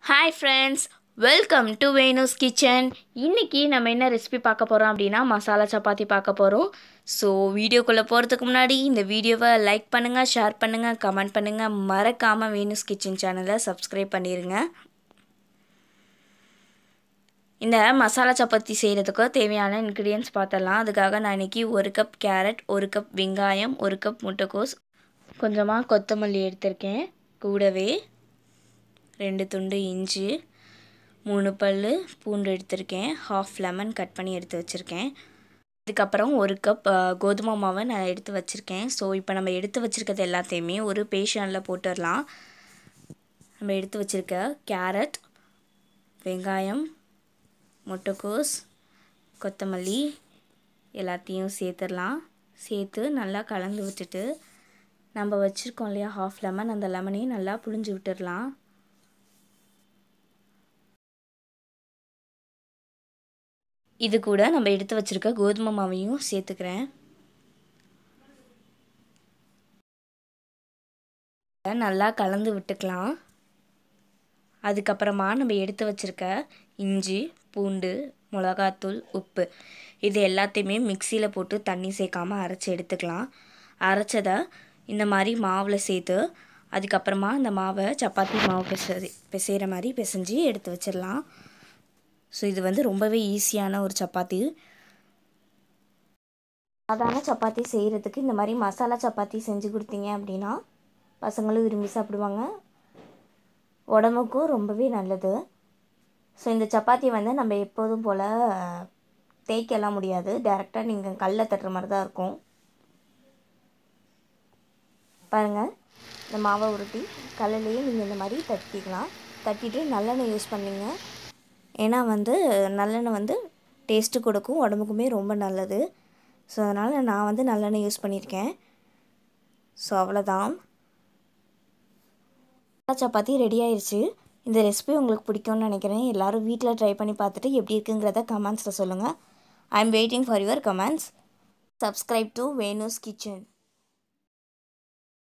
hi friends welcome to Venu's kitchen இன்றைக்கி நம்ம என்ன ரெசிபி பார்க்க போகிறோம் அப்படின்னா மசாலா சப்பாத்தி பார்க்க போகிறோம் ஸோ வீடியோக்குள்ளே போகிறதுக்கு முன்னாடி இந்த வீடியோவை லைக் பண்ணுங்கள் ஷேர் பண்ணுங்கள் கமெண்ட் பண்ணுங்கள் மறக்காமல் வேணுஸ் கிச்சன் சேனலை சப்ஸ்கிரைப் பண்ணிடுங்க இந்த மசாலா சப்பாத்தி செய்கிறதுக்கு தேவையான இன்க்ரீடியன்ஸ் பார்த்தலாம் அதுக்காக நான் இன்றைக்கி ஒரு கப் கேரட் ஒரு கப் வெங்காயம் ஒரு கப் முட்டைக்கோஸ் கொஞ்சமாக கொத்தமல்லி எடுத்திருக்கேன் கூடவே ரெண்டு துண்டு இஞ்சி மூணு பல் பூண்டு எடுத்திருக்கேன் ஹாஃப் லெமன் கட் பண்ணி எடுத்து வச்சுருக்கேன் அதுக்கப்புறம் ஒரு கப் கோதுமை மாவை நான் எடுத்து வச்சுருக்கேன் ஸோ இப்போ நம்ம எடுத்து வச்சுருக்கிறது எல்லாத்தையுமே ஒரு பேஷனில் போட்டுடலாம் நம்ம எடுத்து வச்சுருக்க கேரட் வெங்காயம் முட்டைக்கோஸ் கொத்தமல்லி எல்லாத்தையும் சேர்த்துடலாம் சேர்த்து நல்லா கலந்து விட்டுட்டு நம்ம வச்சுருக்கோம் இல்லையா ஹாஃப் லெமன் அந்த லெமனையும் நல்லா புழிஞ்சு விட்டுடலாம் இது கூட நம்ம எடுத்து வச்சுருக்க கோதுமை மாவையும் சேர்த்துக்கிறேன் நல்லா கலந்து விட்டுக்கலாம் அதுக்கப்புறமா நம்ம எடுத்து வச்சுருக்க இஞ்சி பூண்டு மிளகாத்தூள் உப்பு இது எல்லாத்தையுமே மிக்சியில் போட்டு தண்ணி சேர்க்காமல் அரைச்சி எடுத்துக்கலாம் அரைச்சதை இந்த மாதிரி மாவில் சேர்த்து அதுக்கப்புறமா இந்த மாவை சப்பாத்தி மாவு பிசை பிசைகிற மாதிரி பிசைஞ்சு எடுத்து வச்சிடலாம் ஸோ இது வந்து ரொம்பவே ஈஸியான ஒரு சப்பாத்தி சாதாரண சப்பாத்தி செய்கிறதுக்கு இந்த மாதிரி மசாலா சப்பாத்தி செஞ்சு கொடுத்தீங்க அப்படின்னா பசங்களும் விரும்பி சாப்பிடுவாங்க உடம்புக்கும் ரொம்பவே நல்லது ஸோ இந்த சப்பாத்தி வந்து நம்ம எப்போதும் போல் தேய்க்கலாம் முடியாது டேரெக்டாக நீங்கள் கல்லில் தட்டுற மாதிரி தான் இருக்கும் பாருங்கள் இந்த மாவை உருட்டி கல்லிலேயே நீங்கள் இந்த மாதிரி தட்டிக்கலாம் தட்டிட்டு நல்லெண்ணெய் யூஸ் பண்ணிங்க ஏன்னா வந்து நல்லெண்ணெய் வந்து டேஸ்ட்டு கொடுக்கும் உடம்புக்குமே ரொம்ப நல்லது ஸோ அதனால் நான் வந்து நல்லெண்ணெய் யூஸ் பண்ணியிருக்கேன் ஸோ அவ்வளோதான் சப்பாத்தி ரெடி ஆயிடுச்சு இந்த ரெசிபி உங்களுக்கு பிடிக்கும்னு நினைக்கிறேன் எல்லோரும் வீட்டில் ட்ரை பண்ணி பார்த்துட்டு எப்படி இருக்குங்கிறத கமெண்ட்ஸில் சொல்லுங்கள் I am waiting for your comments subscribe to Venu's kitchen